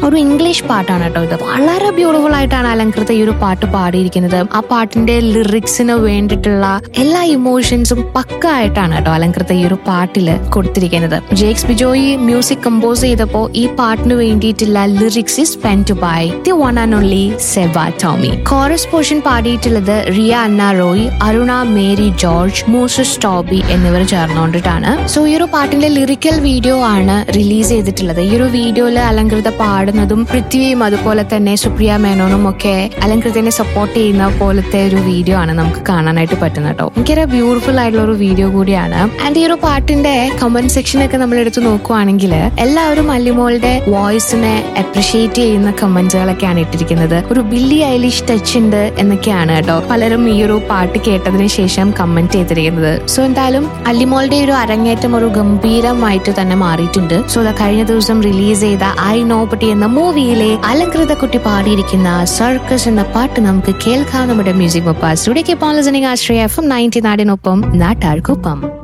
ഒരു ഇംഗ്ലീഷ് പാട്ടാണ് കേട്ടോ ഇത് വളരെ ബ്യൂട്ടിഫുൾ ആയിട്ടാണ് അലങ്കൃത ഈ ഒരു പാട്ട് പാടിയിരിക്കുന്നത് ആ പാട്ടിന്റെ ലിറിക്സിന് വേണ്ടിയിട്ടുള്ള എല്ലാ ഇമോഷൻസും പക്ക ആയിട്ടാണ് കേട്ടോ അലങ്കൃത ഈ ഒരു പാട്ടില് കൊടുത്തിരിക്കുന്നത് ജേക്സ് ബിജോയി മ്യൂസിക് കമ്പോസ് ചെയ്തപ്പോ ഈ പാട്ടിന് വേണ്ടിയിട്ടുള്ള lyrics is penned by the one and only Seba Tomy chorus portion പാടിയിട്ടുള്ളത് റിയ അന്ന റോയ് അരുണ മേരി ജോർജ് മൂസസ് ടോബി എന്നിവർ ചേർന്നുകൊണ്ടിട്ടാണ് സോ ഈ ഒരു പാട്ടിന്റെ ലിറിക്കൽ വീഡിയോ ആണ് റിലീസ് ചെയ്തിട്ടുള്ളത് ഈ ഒരു വീഡിയോയില് അലങ്കൃത പാടുന്നതും പൃഥ്വിയും അതുപോലെ തന്നെ സുപ്രിയ മേനോനും ഒക്കെ അലങ്കൃതനെ സപ്പോർട്ട് ചെയ്യുന്ന പോലത്തെ ഒരു വീഡിയോ ആണ് നമുക്ക് കാണാനായിട്ട് പറ്റുന്നത് കേട്ടോ എനിക്കൊരു ബ്യൂട്ടിഫുൾ ആയിട്ടുള്ള ഒരു വീഡിയോ കൂടിയാണ് ആൻഡ് ഈ ഒരു പാട്ടിന്റെ കമന്റ് സെക്ഷൻ ഒക്കെ നമ്മൾ എടുത്ത് നോക്കുവാണെങ്കിൽ എല്ലാവരും അല്ലിമോളുടെ വോയിസിനെ അപ്രിഷിയേറ്റ് ചെയ്യുന്ന കമന്റ്സുകളൊക്കെയാണ് ഇട്ടിരിക്കുന്നത് ഒരു ബില്ലി ഐലിഷ് ടച്ച് ഉണ്ട് എന്നൊക്കെയാണ് കേട്ടോ പലരും ഈ ഒരു പാട്ട് കേട്ടതിന് ശേഷം കമന്റ് ചെയ്തിരിക്കുന്നത് സോ എന്തായാലും അല്ലിമോളുടെ ഒരു അരങ്ങേറ്റം ഒരു ഗംഭീരമായിട്ട് തന്നെ മാറിയിട്ടുണ്ട് സോ ദ കഴിഞ്ഞ ദിവസം റിലീസ് ചെയ്ത ഐ നോ പട്ടി എന്ന മൂവിയിലെ അലങ്കൃത കുട്ടി പാടിയിരിക്കുന്ന സർക്കസ് എന്ന പാട്ട് നമുക്ക് കേൾക്കാം നമ്മുടെ മ്യൂസിക് മപ്പാസ് studio Ashraya F M ninety നാടിനൊപ്പം നാട്ടാർക്കൊപ്പം